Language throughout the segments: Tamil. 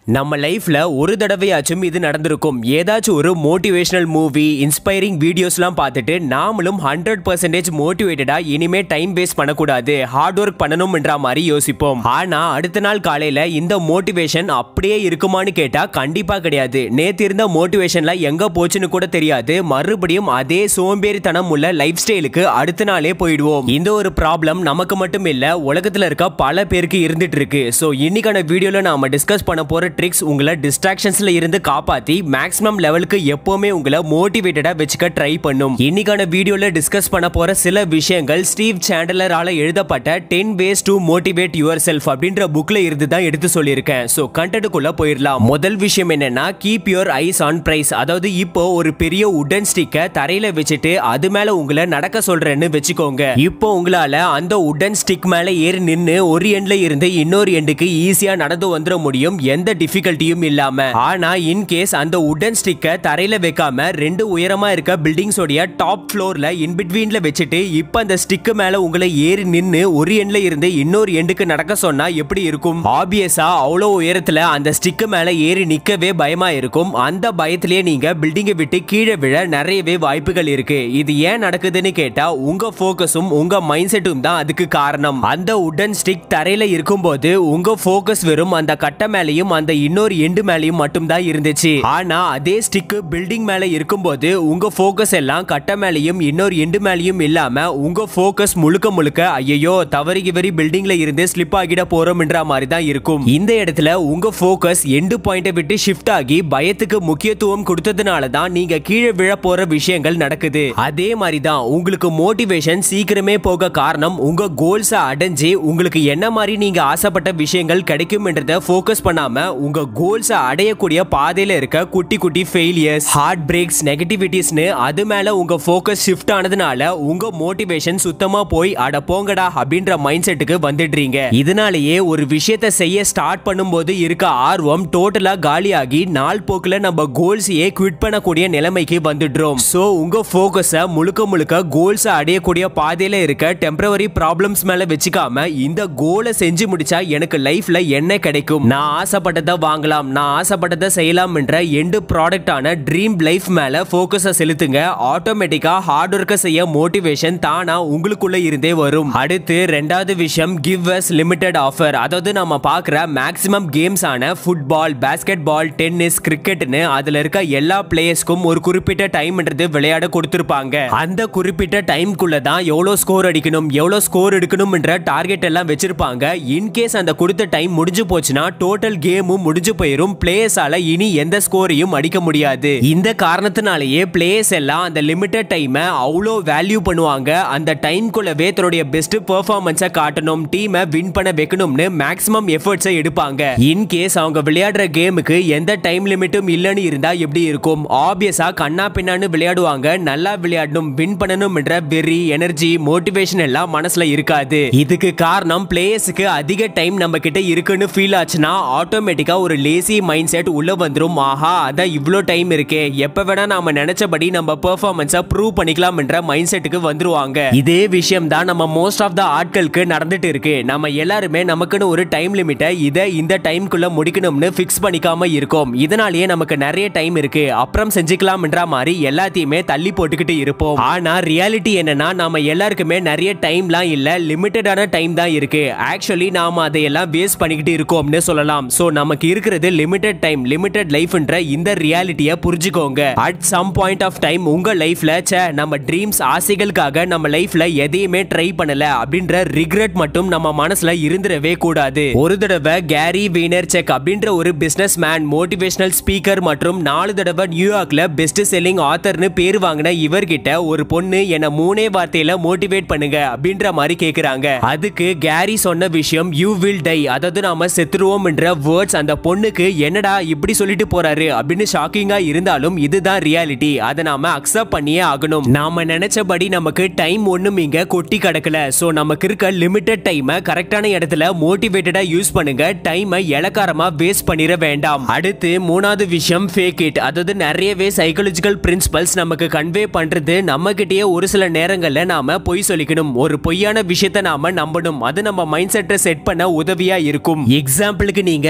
நம்ம லைஃப்ல ஒரு தடவையாச்சும் இது நடந்திருக்கும் ஏதாச்சும் ஒரு மோட்டிவேஷனல் மூவி இன்ஸ்பைரிங் வீடியோஸ்லாம் பார்த்துட்டு நாமளும் ஹண்ட்ரட் பர்சன்டேஜ் மோட்டிவேட்டடா இனிமே டைம் வேஸ்ட் பண்ணக்கூடாது ஹார்ட் ஒர்க் பண்ணணும்ன்ற மாதிரி யோசிப்போம் ஆனா அடுத்த நாள் காலையில இந்த மோட்டிவேஷன் அப்படியே இருக்குமான்னு கேட்டா கண்டிப்பா கிடையாது நேத்து இருந்த மோட்டிவேஷன்ல எங்க போச்சுன்னு கூட தெரியாது மறுபடியும் அதே சோம்பேறித்தனம் உள்ள லைஃப் ஸ்டைலுக்கு அடுத்த நாளே போயிடுவோம் இந்த ஒரு ப்ராப்ளம் நமக்கு மட்டும் இல்ல உலகத்துல இருக்க பல பேருக்கு இருந்துட்டு இருக்கு ஸோ இன்னைக்கான வீடியோல நாம டிஸ்கஸ் பண்ண போற ட்ரிக்ஸ் உங்களை டிஸ்ட்ராக்ஷன்ஸ்ல இருந்து காப்பாத்தி மேக்ஸிமம் லெவலுக்கு எப்பவுமே உங்களை மோட்டிவேட்டடா வச்சுக்க ட்ரை பண்ணும் இன்னைக்கான வீடியோல டிஸ்கஸ் பண்ண போற சில விஷயங்கள் ஸ்டீவ் சாண்டலரால எழுதப்பட்ட ten ways to motivate yourself அப்படின்ற புக்ல இருந்து தான் எடுத்து சொல்லியிருக்கேன் ஸோ கண்டென்ட்டுக்குள்ள போயிடலாம் முதல் விஷயம் என்னன்னா keep your eyes on prize அதாவது இப்போ ஒரு பெரிய உடன் ஸ்டிக்கை தரையில வச்சுட்டு அது மேல உங்களை நடக்க சொல்றேன்னு வச்சுக்கோங்க இப்போ உங்களால அந்த உடன் ஸ்டிக் மேல ஏறி நின்னு ஒரு எண்ட்ல இருந்து இன்னொரு எண்டுக்கு ஈஸியா நடந்து வந்துட முடியும் எந்த டிஃபிகல்ட்டியும் இல்லாம ஆனா இன் கேஸ் அந்த உடன் ஸ்டிக்கை தரையில வைக்காம ரெண்டு உயரமா இருக்க பில்டிங்ஸோடைய டாப் ஃப்ளோர்ல இன் பிட்வீன்ல வச்சுட்டு இப்ப அந்த ஸ்டிக் மேல உங்களை ஏறி நின்னு ஒரு எண்ட்ல இருந்து இன்னொரு எண்டுக்கு நடக்க சொன்னா எப்படி இருக்கும் ஆப்வியஸா அவ்வளோ உயரத்துல அந்த ஸ்டிக் மேல ஏறி நிக்கவே பயமா இருக்கும் அந்த பயத்திலேயே நீங்க பில்டிங்கை விட்டு கீழே விழ நிறையவே வாய்ப்புகள் இருக்கு இது ஏன் நடக்குதுன்னு கேட்டா உங்க ஃபோக்கஸும் உங்க மைண்ட் செட்டும் தான் அதுக்கு காரணம் அந்த உடன் ஸ்டிக் தரையில இருக்கும்போது உங்க ஃபோக்கஸ் வெறும் அந்த கட்டை மேலையும் அந்த இன்னொரு எண்டு மேலையும் மட்டும் தான் இருந்துச்சு ஆனா அதே ஸ்டிக் பில்டிங் மேல இருக்கும்போது உங்க ஃபோக்கஸ் எல்லாம் கட்டை மேலையும் இன்னொரு எண்டு மேலையும் இல்லாம உங்க ஃபோக்கஸ் முழுக்க முழுக்க ஐயோ தவறி கிவறி பில்டிங்ல இருந்து ஸ்லிப் ஆகிட போறோம்ன்ற மாதிரி தான் இருக்கும் இந்த இடத்துல உங்க ஃபோக்கஸ் எண்டு பாயிண்ட்டை விட்டு ஷிஃப்ட் ஆகி பயத்துக்கு முக்கியத்துவம் கொடுத்ததுனால தான் நீங்க கீழே விழ போற விஷயங்கள் நடக்குது அதே மாதிரி தான் உங்களுக்கு மோட்டிவேஷன் சீக்கிரமே போக காரணம் உங்க கோல்ஸை அடைஞ்சு உங்களுக்கு என்ன மாதிரி நீங்க ஆசைப்பட்ட விஷயங்கள் கிடைக்கும்ன்றத ஃபோக்கஸ் பண்ணாம உங்க கோல்ஸை அடையக்கூடிய பாதையில இருக்க குட்டி குட்டி ஃபெயிலியர்ஸ் ஹார்ட் பிரேக்ஸ் நெகட்டிவிட்டிஸ்னு அது மேல உங்க ஃபோக்கஸ் ஷிஃப்ட் ஆனதுனால உங்க மோட்டிவேஷன் சுத்தமா போய் அட போங்கடா அப்படின்ற மைண்ட் செட்டுக்கு வந்துடுறீங்க இதனாலேயே ஒரு விஷயத்தை செய்ய ஸ்டார்ட் பண்ணும்போது இருக்க ஆர்வம் டோட்டலா காலியாகி நாள் போக்குல நம்ம கோல்ஸையே குவிட் பண்ணக்கூடிய நிலைமைக்கு வந்துடுறோம் சோ உங்க ஃபோக்கஸை முழுக்க முழுக்க கோல்ஸை அடையக்கூடிய பாதையில இருக்க டெம்பரவரி ப்ராப்ளம்ஸ் மேல வச்சுக்காம இந்த கோலை செஞ்சு முடிச்சா எனக்கு லைஃப்ல என்ன கிடைக்கும் நான் ஆசைப்பட்டதை வாங்கலாம் நான் ஆசைப்பட்டதை செய்யலாம் என்ற எண்டு ப்ராடக்டான ட்ரீம் லைஃப் மேல ஃபோக்கஸை செலுத்துங்க ஆட்டோமேட்டிக்கா ஹார்ட் ஒர்க்கை செய்ய மோட்டிவேஷன் தானா உங்களுக்குள்ள இருந்தே வரும் அடுத்து ரெண்டாவது விஷயம் கிவ் அஸ் லிமிடெட் ஆஃபர் அதாவது நம்ம பார்க்குற மேக்ஸிமம் கேம்ஸ் ஆன ஃபுட்பால் பேஸ்கெட் பால் டென்னிஸ் கிரிக்கெட்னு அதுல இருக்க எல்லா பிளேயர்ஸ்க்கும் ஒரு குறிப்பிட்ட டைம்ன்றது விளையாட கொடுத்துருப்பாங்க அந்த குறிப்பிட்ட டைம்குள்ள தான் எவ்வளோ ஸ்கோர் அடிக்கணும் எவ்வளோ ஸ்கோர் எடுக்கணும்ன்ற டார்கெட் எல்லாம் வச்சிருப்பாங்க இன்கேஸ் அந்த கொடுத்த டைம் முடிஞ்சு போச்சுன்னா டோட்டல் கேமும் முடிஞ்சு போயிடும் பிளேயர்ஸால இனி எந்த ஸ்கோரையும் அடிக்க முடியாது இந்த காரணத்தினாலேயே பிளேயர்ஸ் எல்லாம் அந்த லிமிட்டட் டைமை அவ்வளோ வேல்யூ பண்ணுவாங்க அந்த டைம்குள்ளவே தன்னுடைய பெஸ்ட் பெர்ஃபார்மன்ஸை காட்டணும் டீமை வின் பண்ண வைக்கணும்னு மேக்ஸிமம் எஃபர்ட்ஸை எடுப்பாங்க இன் கேஸ் அவங்க விளையாடுற கேமுக்கு எந்த டைம் லிமிட்டும் இல்லைன்னு இருந்தா எப்படி இருக்கும் ஆப்வியஸா கண்ணா பின்னான்னு விளையாடுவாங்க நல்லா விளையாடணும் வின் பண்ணணும்ன்ற வெறி எனர்ஜி மோட்டிவேஷன் எல்லாம் மனசுல இருக்காது இதுக்கு காரணம் பிளேயர்ஸுக்கு அதிக டைம் நம்ம கிட்ட இருக்குன்னு ஃபீல் ஆச்சுன்னா ஆட்டோமேட்டிக்கா ஒரு லேசி மைண்ட் செட் உள்ள வந்துரும் ஆஹா அதான் இவ்வளோ டைம் இருக்கே எப்ப வேணா நாம நினைச்சபடி நம்ம பெர்ஃபார்மன்ஸை ப்ரூவ் பண்ணிக்கலாம்ன்ற மைண்ட் செட்டுக்கு வந்துருவாங்க இதே விஷயம் தான் நம்ம மோஸ்ட் ஆஃப் த ஆட்களுக்கு நடந்துட்டு இருக்கு நம்ம எல்லாருமே நமக்குன்னு ஒரு டைம் லிமிட்டை இதை இந்த டைம்குள்ள முடிக்கணும்னு ஃபிக்ஸ் பண்ணிக்காம இருக்கோம் இதனாலேயே நமக்கு நிறைய டைம் இருக்கு அப்புறம் செஞ்சுக்கலாம்ன்ற மாதிரி எல்லாத்தையுமே தள்ளி போட்டுக்கிட்டு இருப்போம் ஆனா ரியாலிட்டி என்னன்னா நாம எல்லாருக்குமே நிறைய டைம்லாம் இல்ல லிமிட்டடான டைம் தான் இருக்கு ஆக்சுவலி நாம அதையெல்லாம் வேஸ்ட் பண்ணிக்கிட்டு இருக்கோம்னு சொல்லலாம் சோ நமக்கு இருக்கிறது லிமிட்டட் டைம் லிமிட்டட் லைஃப்ன்ற இந்த ரியாலிட்டியை புரிஞ்சுக்கோங்க at some point of time உங்க லைஃப்ல ச்சே நம்ம ட்ரீம்ஸ் ஆசைகளுக்காக நம்ம லைஃப்ல எதையுமே ட்ரை பண்ணல அப்படின்ற ரிக்ரெட் மட்டும் நம்ம மனசுல இருந்துடவே கூடாது ஒரு தடவை கேரி வீனர் செக் அப்படின்ற ஒரு பிசினஸ் மேன் மோட்டிவேஷனல் ஸ்பீக்கர் மற்றும் நாலு தடவை நியூயார்க்ல பெஸ்ட் செல்லிங் ஆத்தர்னு பேர் வாங்கின இவர்கிட்ட ஒரு பொண்ணு என்ன மூணே வார்த்தையில மோட்டிவேட் பண்ணுங்க அப்படின்ற மாதிரி கேக்குறாங்க அதுக்கு கேரி சொன்ன விஷயம் யூ வில் டை அதாவது நாம செத்துருவோம் என்ற வேர்ட்ஸ் அந்த பொண்ணுக்கு என்னடா இப்படி சொல்லிட்டு போறாரு அப்படின்னு ஷாக்கிங்கா இருந்தாலும் இதுதான் ரியாலிட்டி அதை நாம அக்செப்ட் பண்ணியே ஆகணும் நாம நினைச்சபடி நமக்கு டைம் ஒண்ணும் இங்க கொட்டி கிடக்கல சோ நமக்கு இருக்க லிமிட்டட் டைமை கரெக்டான இடத்துல மோட்டிவேட்டடா யூஸ் பண்ணுங்க டைமை இலக்காரமா வேஸ்ட் பண்ணிட வேண்டாம் அடுத்து மூணாவது விஷயம் ஃபேக் இட் அதாவது நிறையவே சைக்காலஜிக்கல் பிரின்சிபல்ஸ் நமக்கு கன்வே பண்றது நம்ம கிட்டயே ஒரு சில நேரங்கள்ல நாம பொய் சொல்லிக்கணும் ஒரு பொய்யான விஷயத்தை நாம நம்பணும் அது நம்ம மைண்ட் செட்டை செட் பண்ண உதவியா இருக்கும் எக்ஸாம்பிளுக்கு நீங்க சோகமா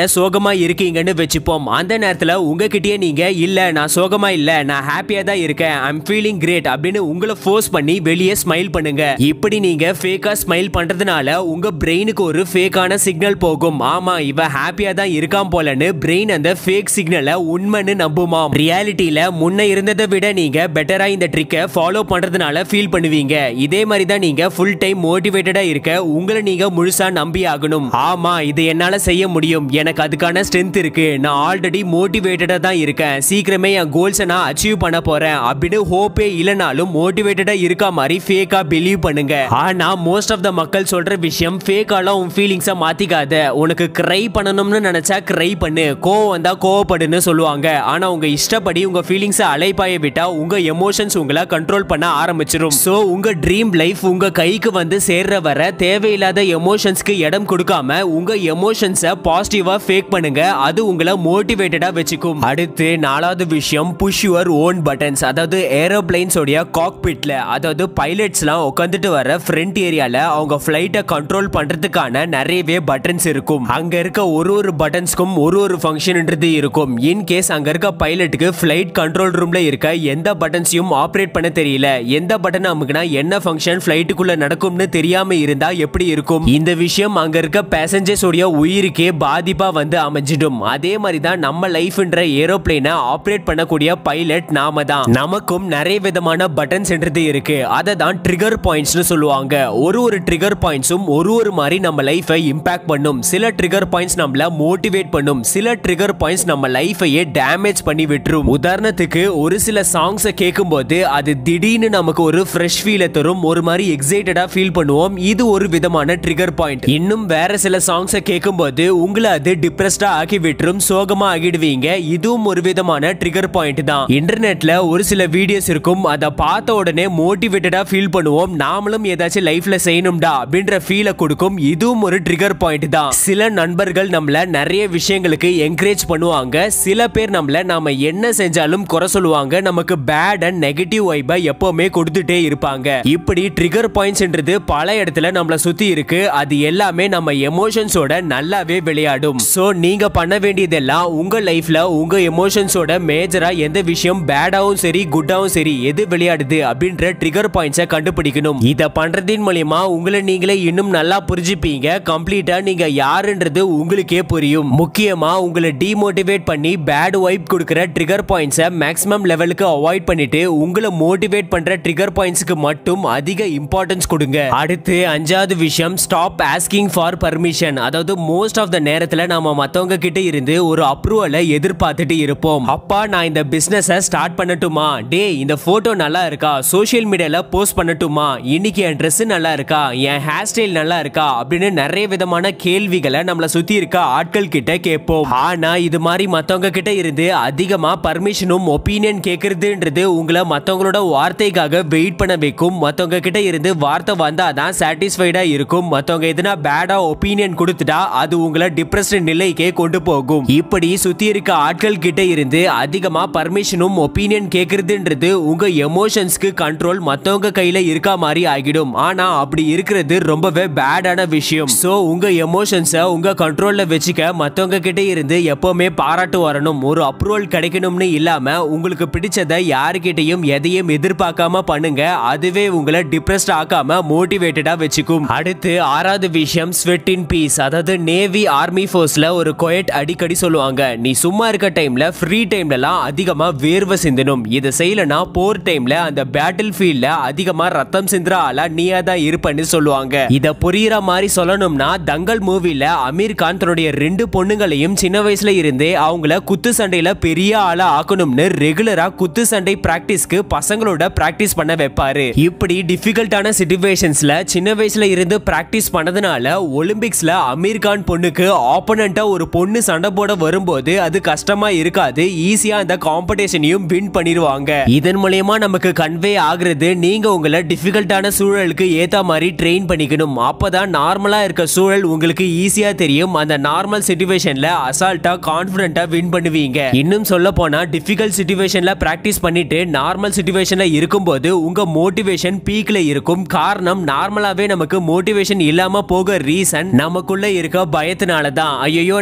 சோகமா இருக்கீங்கன்னு வச்சுப்போம் அந்த நேரத்துல உங்ககிட்டயே நீங்க இல்ல நான் சோகமா இல்ல நான் ஹாப்பியா தான் இருக்கேன் ஐம் ஃபீலிங் கிரேட் அப்படின்னு உங்களை ஃபோர்ஸ் பண்ணி வெளியே ஸ்மைல் பண்ணுங்க இப்படி நீங்க ஃபேக்கா ஸ்மைல் பண்றதுனால உங்க பிரெயினுக்கு ஒரு ஃபேக்கான சிக்னல் போகும் ஆமா இவ ஹாப்பியா தான் இருக்கான் போலன்னு பிரெயின் அந்த ஃபேக் சிக்னலை உண்மைன்னு நம்புமாம் ரியாலிட்டியில முன்ன இருந்ததை விட நீங்க பெட்டரா இந்த ட்ரிக்கை ஃபாலோ பண்றதுனால ஃபீல் பண்ணுவீங்க இதே மாதிரி தான் நீங்க ஃபுல் டைம் மோட்டிவேட்டடா இருக்க உங்களை நீங்க முழுசா நம்பி ஆகணும் ஆமா இது என்னால செய்ய முடியும் எனக்கு அதுக்கான ஸ்ட்ரென்த் இருக்கு நான் ஆல்ரெடி மோட்டிவேட்டடா தான் இருக்கேன் சீக்கிரமே என் கோல்ஸை நான் அச்சீவ் பண்ண போறேன் அப்படின்னு ஹோப்பே இல்லைனாலும் மோட்டிவேட்டடா இருக்க மாதிரி ஃபேக்கா பிலீவ் பண்ணுங்க ஆனா மோஸ்ட் ஆஃப் த மக்கள் சொல்ற விஷயம் ஃபேக்காலாம் உன் ஃபீலிங்ஸை மாத்திக்காத உனக்கு கிரை பண்ணணும்னு நினைச்சா கிரை பண்ணு கோவம் வந்தா கோவப்படுன்னு சொல்லுவாங்க ஆனா உங்க இஷ்டப்படி உங்க ஃபீலிங்ஸை அலைப்பாய விட்டா உங்க எமோஷன்ஸ் உங்களை கண்ட்ரோல் பண்ண ஆரம்பிச்சிடும் சோ உங்க ட்ரீம் லைஃப் உங்க கைக்கு வந்து சேர்ற வர தேவையில்லாத எமோஷன்ஸ்க்கு இடம் கொடுக்காம உங்க எமோஷன்ஸை பாசிட்டிவா ஃபேக் பண்ணுங்க அது உங்களை மோட்டிவேட்டடா வச்சுக்கும் அடுத்து நாலாவது விஷயம் புஷ் யுவர் ஓன் பட்டன்ஸ் அதாவது ஏரோப்ளைன்ஸோடைய காக்பிட்ல அதாவது பைலட்ஸ்லாம் உட்காந்துட்டு வர ஃப்ரண்ட் ஏரியால அவங்க ஃபிளைட்டை கண்ட்ரோல் பண்றதுக்கான நிறையவே பட்டன்ஸ் இருக்கும் அங்க இருக்க ஒரு ஒரு பட்டன்ஸ்க்கும் ஒரு ஒரு ஃபங்க்ஷன்ன்றது இருக்கும் இன் கேஸ் அங்க இருக்க பைலட்டுக்கு ஃபிளைட் கண்ட்ரோல் ரூம்ல இருக்க எந்த பட்டன்ஸையும் ஆப்ரேட் பண்ண தெரியல எந்த பட்டன் அமுக்குனா என்ன ஃபங்க்ஷன் ஃபிளைட்டுக்குள்ள நடக்கும்னு தெரியாம இருந்தா எப்படி இருக்கும் இந்த விஷயம் அங்க இருக்க பேசஞ்சர்ஸ் உடைய உயிருக்கே பாதிப்பா வந்து அமைஞ்சிடும் அதே மாதிரி தான் நம்ம லைஃப்ன்ற ஏரோப்ளேனை ஆப்ரேட் பண்ணக்கூடிய பைலட் நாம தான் நமக்கும் நிறைய விதமான பட்டன்ஸ் என்றது இருக்கு அதை தான் ட்ரிகர் பாயிண்ட்ஸ்னு சொல்லுவாங்க ஒரு ஒரு ட்ரிகர் பாயிண்ட்ஸும் ஒரு ஒரு மாதிரி நம்ம லைஃபை இம்பாக்ட் பண்ணும் சில ட்ரிகர் பாயிண்ட்ஸ் நம்மள மோட்டிவேட் பண்ணும் சில ட்ரிகர் பாயிண்ட்ஸ் நம்ம லைஃபையே டேமேஜ் பண்ணி விட்டுரும் உதாரணத்துக்கு ஒரு சில சாங்ஸை கேட்கும்போது அது திடீர்னு நமக்கு ஒரு ஃப்ரெஷ் ஃபீலை தரும் ஒரு மாதிரி எக்ஸைட்டடா ஃபீல் பண்ணுவோம் இது ஒரு விதமான ட்ரிகர் பாயிண்ட் இன்னும் வேற சில சாங்ஸை கேட்கும்போது உங்களை அது டிப்ரெஸ்டா ஆக்கி விட்டுரும் சோகமா ஆகிடுவீங்க இதுவும் ஒரு விதமான ட்ரிகர் பாயிண்ட் தான் இன்டர்நெட்ல ஒரு சில வீடியோஸ் இருக்கும் அதை பார்த்த உடனே மோட்டிவேட்டடா ஃபீல் பண்ணுவோம் நாமளும் ஏதாச்சும் லைஃப்ல செய்யணும்டா அப்படின்ற ஃபீலை கொடுக்கும் இதுவும் ஒரு ட்ரிகர் பாயிண்ட் தான் சில நண்பர்கள் நம்மள நிறைய விஷயங்களுக்கு என்கரேஜ் பண்ணுவாங்க சில பேர் நம்மள நாம என்ன செஞ்சாலும் குறை சொல்லுவாங்க நமக்கு பேட் அண்ட் நெகட்டிவ் வைபை எப்பவுமே கொடுத்துட்டே இருப்பாங்க இப்படி ட்ரிகர் பாயிண்ட்ஸ்ன்றது பல இடத்துல நம்மள சுத்தி இருக்கு அது எல்லாமே நம்ம எமோஷன்ஸோட நல்லாவே விளையாடும் சோ நீங்க பண்ண வேண்டியதெல்லாம் உங்க லைஃப்ல உங்க எமோஷன்ஸோட மேஜரா எந்த விஷயம் பேடாவும் சரி குட்டாவும் சரி எது விளையாடுது அப்படின்ற ட்ரிகர் பாயிண்ட்ஸை கண்டுபிடிக்கணும் இத பண்றதின் மூலியமா உங்களை நீங்களே இன்னும் நல்லா புரிஞ்சுப்பீங்க கம்ப்ளீட்டா நீங்க யாருன்றது உங்களுக்கே புரியும் முக்கியமா உங்களை டிமோட்டிவேட் பண்ணி பேட் வைப் கொடுக்கிற ட்ரிகர் பாயிண்ட்ஸை மேக்ஸிமம் லெவலுக்கு அவாய்ட் பண்ணிட்டு உங்களை மோட்டிவேட் பண்ற ட்ரிகர் பாயிண்ட்ஸ்க்கு மட்டும் அதிக இம்பார்ட்டன்ஸ் கொடுங்க அடுத்து அஞ்சாவது விஷயம் ஸ்டாப் ஆஸ்கிங் ஃபார் பர்மிஷன் அதாவது மோஸ்ட் ஆஃப் த நேரத்துல நாம மத்தவங்க கிட்ட இருந்து ஒரு அப்ரூவலை எதிர்பார்த்துட்டு இருப்போம் அப்பா நான் இந்த பிசினஸை ஸ்டார்ட் பண்ணட்டுமா டே இந்த போட்டோ நல்லா இருக்கா சோஷியல் மீடியால போஸ்ட் பண்ணட்டுமா இன்னைக்கு என் Dress நல்லா இருக்கா என் ஹேர் ஸ்டைல் நல்லா இருக்கா அப்படின்னு நிறைய விதமான கேள்விகளை நம்மள சுத்தி இருக்க ஆட்கள் கிட்ட கேட்போம் ஆனா இது மாதிரி மத்தவங்க கிட்ட இருந்து அதிகமா பர்மிஷனும் ஒப்பீனியன் கேக்குறதுன்றது உங்களை மத்தவங்களோட வார்த்தைக்காக வெயிட் பண்ண வைக்கும் மத்தவங்க கிட்ட இருந்து வார்த்தை வந்தாதான் சாட்டிஸ்ஃபைடா இருக்கும் மத்தவங்க எதுனா பேடா ஒப்பீனியன் கொடுத்துட்டா அது உங்களை டிப்ரெஸ்ட் நிலைக்கே கொண்டு போகும் இப்படி சுத்தி இருக்க ஆட்கள் கிட்ட இருந்து அதிகமா பர்மிஷனும் ஒப்பீனியன் கேக்குறதுன்றது உங்க எமோஷன்ஸ்க்கு கண்ட்ரோல் மத்தவங்க கையில இருக்க மாதிரி ஆகிடும் ஆனா அப்படி இருக்கிறது ரொம்பவே பேடான விஷயம் சோ உங்க எமோஷன்ஸை உங்க கண்ட்ரோல்ல வச்சுக்க மத்தவங்க கிட்ட இருந்து எப்பவுமே பாராட்டு வரணும் ஒரு அப்ரூவல் கிடைக்கணும்னு இல்லாம உங்களுக்கு பிடிச்சதை யாருக்கிட்டையும் எதையும் எதிர்பார்க்காம பண்ணுங்க அதுவே உங்களை டிப்ரெஸ்ட் ஆக்காம மோட்டிவேட்டடா வச்சுக்கும் அடுத்து ஆறாவது விஷயம் ஸ்வெட் இன் பீஸ் அதாவது நேவி ஆர்மி ஃபோர்ஸ்ல ஒரு கொயட் அடிக்கடி சொல்லுவாங்க நீ சும்மா இருக்க டைம்ல ஃப்ரீ டைம்லலாம் அதிகமா வேர்வை சிந்தணும் இதை செய்யலனா போர் டைம்ல அந்த பேட்டில் ஃபீல்ட்ல அதிகமா ரத்தம் சிந்துற ஆளா நீயா தான் இருப்பன்னு சொல்லுவாங்க இத புரியுற மாதிரி சொல்லணும்னா தங்கல் மூவில அமீர் கான் தன்னுடைய ரெண்டு பொண்ணுங்களையும் சின்ன வயசுல இருந்தே அவங்கள குத்து சண்டையில பெரிய ஆளா ஆக்கணும்னு ரெகுலரா குத்து சண்டை பிராக்டிஸ்க்கு பசங்களோட பிராக்டிஸ் பண்ண வைப்பாரு இப்படி டிஃபிகல்ட்டான சிச்சுவேஷன்ஸ்ல சின்ன வயசுல இருந்து பிராக்டிஸ் பண்ணதுனால ஒலிம்பிக்ஸ்ல அமீர் கான் பொண்ணுக்கு ஆப்போனண்டா ஒரு பொண்ணு சண்டை போட வரும்போது அது கஷ்டமா இருக்காது ஈஸியா அந்த காம்படிஷனையும் வின் பண்ணிடுவாங்க இதன் மூலயமா நமக்கு கன்வே ஆகுறது நீங்க உங்களை டிஃபிகல்ட்டான சூழலுக்கு ஏத்த மாதிரி ட்ரெயின் பண்ணிக்கணும் அப்பதான் நார்மலா இருக்க சூழல் உங்களுக்கு ஈஸியா தெரியும் அந்த நார்மல் சுச்சுவேஷன்ல அசால்ட்டா கான்பிடண்டா வின் பண்ணுவீங்க இன்னும் சொல்ல போனா டிஃபிகல்ட் சுச்சுவேஷன்ல பிராக்டிஸ் பண்ணிட்டு நார்மல் சுச்சுவேஷன்ல இருக்கும்போது உங்க மோட்டிவேஷன் பீக்ல இருக்கும் காரணம் நார்மலாவே நமக்கு மோட்டிவேஷன் இல்லாம போக ரீசன் நமக்குள்ள இருக்க பயத்தினால தான் ஐயோ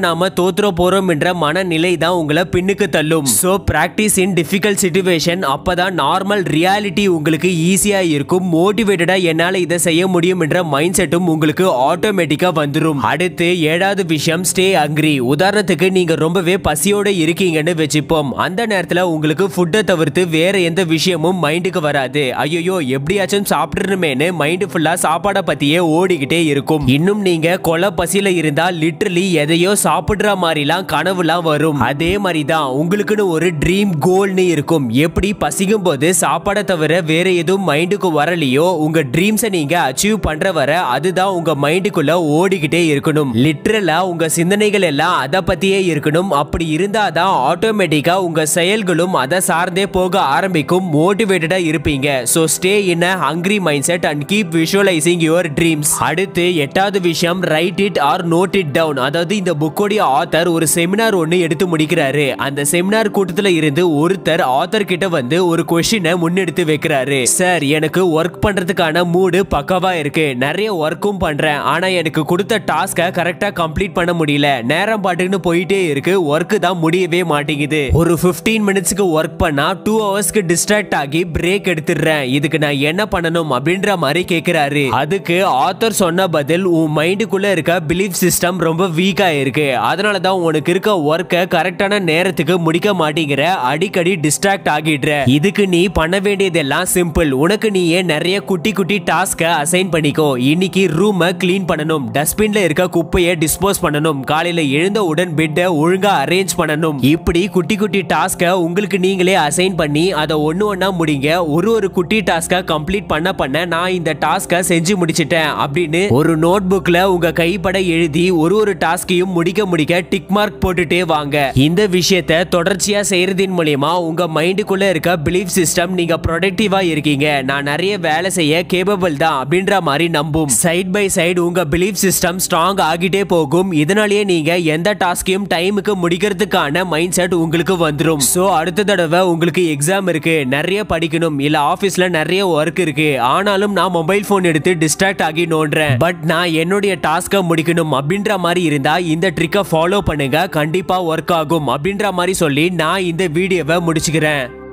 நாம தோத்துற போறோம் என்ற மனநிலை தான் உங்களை பின்னுக்கு தள்ளும் so practice in difficult situation அப்பதான் நார்மல் ரியாலிட்டி உங்களுக்கு ஈஸியா இருக்கும் மோட்டிவேட்டடா என்னால இதை செய்ய முடியும் என்ற மைண்ட் செட்டும் உங்களுக்கு ஆட்டோமேட்டிக்கா வந்துரும் அடுத்து ஏழாவது விஷயம் ஸ்டே அங்கிரி உதாரணத்துக்கு நீங்க ரொம்பவே பசியோட இருக்கீங்கன்னு வச்சுப்போம் அந்த நேரத்துல உங்களுக்கு ஃபுட்டை தவிர்த்து வேற எந்த விஷயமும் மைண்டுக்கு வராது ஐயோ எப்படியாச்சும் சாப்பிட்டுருமேனு மைண்டு ஃபுல்லா சாப்பாடை பத்தியே ஓடிக்கிட்டே இருக்கும் இன்னும் நீங்க கொலை பசியில இருந்தா லிட்டரலி எதையோ சாப்பிடுற மாதிரிலாம் கனவுலாம் வரும் அதே மாதிரி தான் உங்களுக்குன்னு ஒரு ட்ரீம் கோல்னு இருக்கும் எப்படி பசிக்கும் போது சாப்பாடை தவிர வேற எதுவும் மைண்டுக்கு வரலையோ உங்க ட்ரீம்ஸை நீங்க அச்சீவ் பண்ற வர அதுதான் உங்க மைண்டுக்குள்ள ஓடிக்கிட்டே இருக்கணும் லிட்ரலா உங்க சிந்தனைகள் எல்லாம் அதை பத்தியே இருக்கணும் அப்படி இருந்தாதான் ஆட்டோமேட்டிக்கா உங்க செயல்களும் அதை சார்ந்தே போக ஆரம்பிக்கும் மோட்டிவேட்டடா இருப்பீங்க so stay in a hungry mindset and keep visualizing your dreams அடுத்து எட்டாவது விஷயம் write it or note it down அதாவது இந்த புக்கோடைய ஆத்தர் ஒரு செமினார் ஒன்று எடுத்து முடிக்கிறாரு அந்த செமினார் கூட்டத்தில் இருந்து ஒருத்தர் ஆத்தர் கிட்ட வந்து ஒரு கொஸ்டினை முன்னெடுத்து வைக்கிறாரு சார் எனக்கு ஒர்க் பண்றதுக்கான மூடு பக்கவா இருக்கு நிறைய ஒர்க்கும் பண்றேன் ஆனா எனக்கு கொடுத்த டாஸ்கை கரெக்டா கம்ப்ளீட் பண்ண முடியல நேரம் பாட்டுக்குன்னு போயிட்டே இருக்கு ஒர்க் தான் முடியவே மாட்டேங்குது ஒரு 15 மினிட்ஸ்க்கு ஒர்க் பண்ணா டூ ஹவர்ஸ்க்கு டிஸ்ட்ராக்ட் ஆகி பிரேக் எடுத்துடுறேன் இதுக்கு நான் என்ன பண்ணணும் அப்படின்ற மாதிரி கேக்குறாரு அதுக்கு ஆத்தர் சொன்ன பதில் உன் மைண்டுக்குள்ள இருக்க பிலீஃப் சிஸ்டம் ரொம்ப வீக்கா இருக்கு அதனால தான் உனக்கு இருக்க ஒர்க்கை கரெக்டான நேரத்துக்கு முடிக்க மாட்டேங்கிற அடிக்கடி டிஸ்ட்ராக்ட் ஆகிடுற இதுக்கு நீ பண்ண வேண்டியதெல்லாம் சிம்பிள் உனக்கு நீயே நிறைய குட்டி குட்டி டாஸ்கை அசைன் பண்ணிக்கோ இன்னைக்கு ரூமை க்ளீன் பண்ணணும் டஸ்ட்பின்ல இருக்க குப்பையை டிஸ்போஸ் பண்ணணும் காலையில எழுந்தவுடன் பெட்டை ஒழுங்கா அரேஞ்ச் பண்ணணும் இப்படி குட்டி குட்டி டாஸ்கை உங்களுக்கு நீங்களே அசைன் பண்ணி அதை ஒன்று ஒன்றா முடிங்க ஒரு ஒரு குட்டி டாஸ்கை கம்ப்ளீட் பண்ண பண்ண நான் இந்த டாஸ்கை செஞ்சு முடிச்சிட்டேன் அப்படின்னு ஒரு நோட் புக்ல உங்க கைப்பட எழுதி ஒரு ஒரு டாஸ்கையும் முடிக்க முடிக்க டிக் மார்க் போட்டுட்டே வாங்க இந்த விஷயத்த தொடர்ச்சியா செய்யறதின் மூலியமா உங்க மைண்டுக்குள்ள இருக்க பிலீஃப் சிஸ்டம் நீங்க ப்ரொடக்டிவா இருக்கீங்க நான் நிறைய வேலை செய்ய கேபபிள் தான் அப்படின்ற மாதிரி நம்பும் சைட் பை சைடு உங்க பிலீஃப் சிஸ்டம் ஸ்ட்ராங் ஆகிட்டே போகும் இதனாலேயே நீங்க எந்த டாஸ்கையும் டைமுக்கு முடிக்கிறதுக்கான மைண்ட் செட் உங்களுக்கு வந்துடும் ஸோ அடுத்த தடவை உங்களுக்கு எக்ஸாம் இருக்கு நிறைய படிக்கணும் இல்ல ஆபீஸ்ல நிறைய ஒர்க் இருக்கு ஆனாலும் நான் மொபைல் போன் எடுத்து டிஸ்ட்ராக்ட் ஆகி நோண்டுறேன் பட் நான் என்னுடைய டாஸ்கை முடிக்கணும் அப்படின்ற மாதிரி இருந்தா இந்த ட்ரிக்கை ஃபாலோ பண்ணுங்க கண்டிப்பா ஒர்க் ஆகும் அப்படின்ற மாதிரி சொல்லி நான் இந்த வீடியோவை முடிச்சுக்கிறேன்